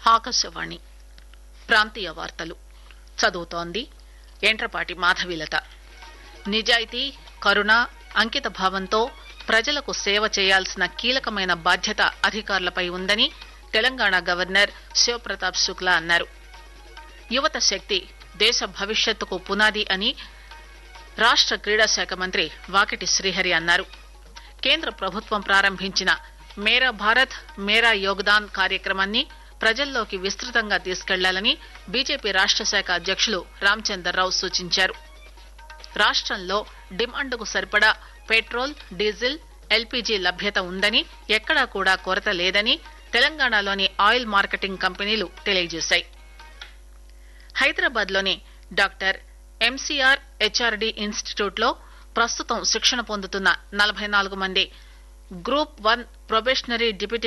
ఆకాశవాణి ప్రాంతీయ వార్తలు చదువుతోంది ఎంట్రపాటి మాధవీలత నిజాయితీ కరుణ అంకిత భావంతో ప్రజలకు సేవ చేయాల్సిన కీలకమైన బాధ్యత అధికారులపై ఉందని తెలంగాణ గవర్నర్ శివప్రతాప్ శుక్లా అన్నారు యువత శక్తి దేశ భవిష్యత్తుకు పునాది అని రాష్ట క్రీడా శాఖ మంత్రి వాకిటి శ్రీహరి అన్నారు కేంద్ర ప్రభుత్వం ప్రారంభించిన మేరా భారత్ మేరా యోగదాన్ కార్యక్రమాన్ని ప్రజల్లోకి విస్తృతంగా తీసుకెళ్లాలని బీజేపీ రాష్ట శాఖ అధ్యక్షులు రామచందర్రావు సూచించారు రాష్టంలో డిమాండ్కు సరిపడా పెట్రోల్ డీజిల్ ఎల్పీజీ లభ్యత ఉందని ఎక్కడా కూడా కొరత లేదని తెలంగాణలోని ఆయిల్ మార్కెటింగ్ కంపెనీలు తెలియజేశాయి హైదరాబాద్ లోని డాక్టర్ ఎంసీఆర్ హెచ్ఆర్డీ ఇన్స్టిట్యూట్ లో ప్రస్తుతం శిక్షణ పొందుతున్న నలభై నాలుగు మంది గ్రూప్ వన్ ప్రొబేషనరీ డిప్యూటీ